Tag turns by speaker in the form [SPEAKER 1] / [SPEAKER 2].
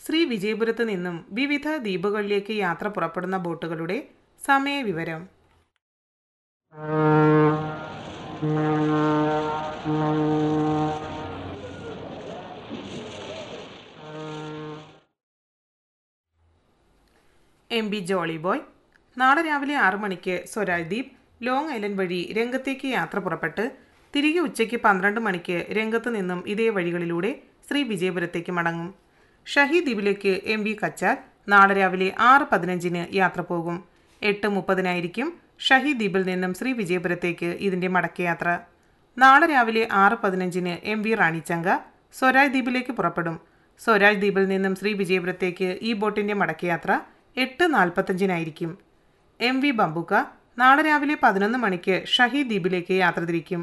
[SPEAKER 1] ശ്രീ വിജയപുരത്ത് നിന്നും വിവിധ ദ്വീപുകളിലേക്ക് യാത്ര പുറപ്പെടുന്ന ബോട്ടുകളുടെ സമയവിവരം എം ബി ജോളി ബോയ് നാളെ രാവിലെ ആറു മണിക്ക് സ്വരാജ് ദ്വീപ് ലോങ് ഐലൻഡ് വഴി രംഗത്തേക്ക് യാത്ര പുറപ്പെട്ട് തിരികെ ഉച്ചയ്ക്ക് പന്ത്രണ്ട് മണിക്ക് രംഗത്ത് നിന്നും ഇതേ വഴികളിലൂടെ ശ്രീ വിജയപുരത്തേക്ക് മടങ്ങും ഷഹീദ് ദ്വീപിലേക്ക് എം വി കച്ചാൽ നാളെ രാവിലെ ആറ് പതിനഞ്ചിന് യാത്ര പോകും എട്ട് മുപ്പതിനായിരിക്കും ഷഹീദ് ദ്വീപിൽ നിന്നും ശ്രീ വിജയപുരത്തേക്ക് ഇതിൻ്റെ മടക്കയാത്ര നാളെ രാവിലെ ആറ് പതിനഞ്ചിന് എം വി റാണിച്ചങ്ക സ്വരാജ് ദ്വീപിലേക്ക് പുറപ്പെടും സ്വരാജ് ദ്വീപിൽ നിന്നും ശ്രീ വിജയപുരത്തേക്ക് ഈ ബോട്ടിൻ്റെ മടക്കയാത്ര എട്ട് നാൽപ്പത്തഞ്ചിനായിരിക്കും എം വി ബംബുക്ക നാളെ രാവിലെ പതിനൊന്ന് മണിക്ക് ഷഹീദ് ദ്വീപിലേക്ക് യാത്ര തിരിക്കും